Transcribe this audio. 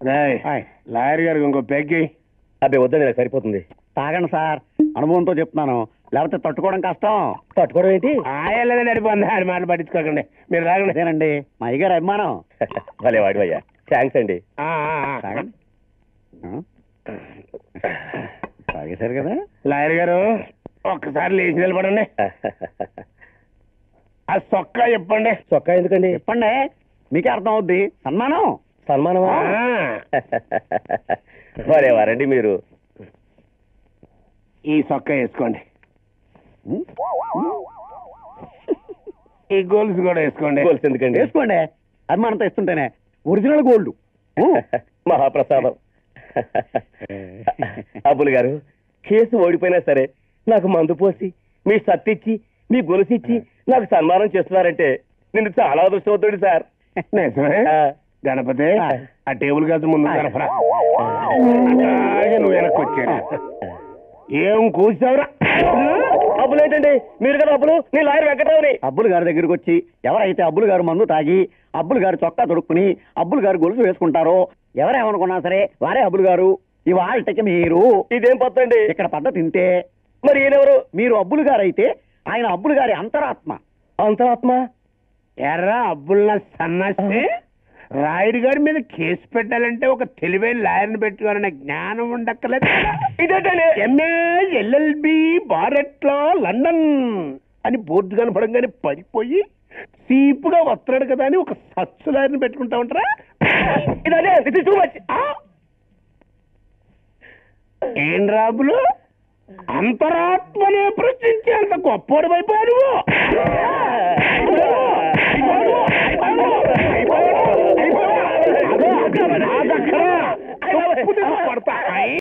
Roy hi. Lawyer గారికి ఇంకో Peggy అబ్బే వద్దండి నాకు సరిపోతుంది తాగండి సార్ అనుభవంతో చెప్తున్నాను లేకపోతే తట్టుకోవడం కష్టం తట్టుకోవడం ఏంటి ఆయల్లనే నడిపోంది ఆయన మాటలు పట్టించుకోకండి మీరు రాగండి అదేనండి మా అయ్యగారు అభిమానం భలే వాడి అయ్యా థ్యాంక్స్ అండి ఆ, ఆ, ఆ. తాగండి ఆ? తాగేశారు కదా లాయర్ గారు ఒక్కసారి లేచి నిలబడండి ఆ సొక్క చెప్పండి చొక్కా ఎందుకండి చెప్పండి మీకే అర్థం అవుద్ది సన్మానం సన్మానమా ఆ. భలే వారండి మీరు ఈ సొక్క వేసుకోండి ఉం? ఈ గోల్స్ కూడా వేసుకోండి గోల్స్ ఎందుకండి వేసుకోండి అభిమానంతో ఇస్తుంటేనే ఒరిజినల్ గోల్డ్ మహాప్రసాదం అబ్బులు గారు కేసు ఓడిపోయినా సరే నాకు మందు పోసి మీ సత్తిచ్చి మీ గొలుసిచ్చి నాకు సన్మానం చేస్తున్నారంటే నేను చాలా అదృష్టవంతుడి సార్ నిజమే ఆ, గణపతి ఆ. ఆ టేబుల్ కాస్త ముందు కనపరా అలాగే నువ్వు వెనక్కి వచ్చాను ఏం కూర్చావురా అబ్బులు ఏంటండి మీరు కదా అబ్బులు నీ లాయర్ వెంకటరావుని అబ్బులు గారి దగ్గరికి వచ్చి ఎవరైతే అబ్బులు గారు మందు తాగి అబ్బులు గారు చొక్కా తొడుక్కుని అబ్బులు గారు గొలుసు వేసుకుంటారో ఎవరేమనుకున్నా సరే వారే అబ్బులు గారు ఇవాళకి మీరు ఇదేం పత్తండి ఇక్కడ పద్ధతి తింటే మరి ఈయనెవరు మీరు అబ్బులు గారు అయితే ఆయన అబ్బులు గారి అంతరాత్మ అంతరాత్మ ఎర్రా అబ్బుల్న సన్నస్తే రాయుడు గారి మీద కేసు పెట్టాలంటే ఒక తెలివైన లాయర్ని పెట్టుకోవాలనే జ్ఞానం ఉండక్కలేదు ఇదేంటండి ఎంఏ ఎల్ఎల్బి బారెట్లో లండన్ అని బోర్డు కనపడంగానే పడిపోయి చీపుగా వస్తున్నాడు కదా అని ఒక సచ్చు లాయర్ని పెట్టుకుంటా ఉంటారా ఇదే ఇది టూ మచ్ ఏం రాబులు అంతరాత్మనే ప్రశ్నించి అంత గొప్పోడు అయిపోయాడు పడతా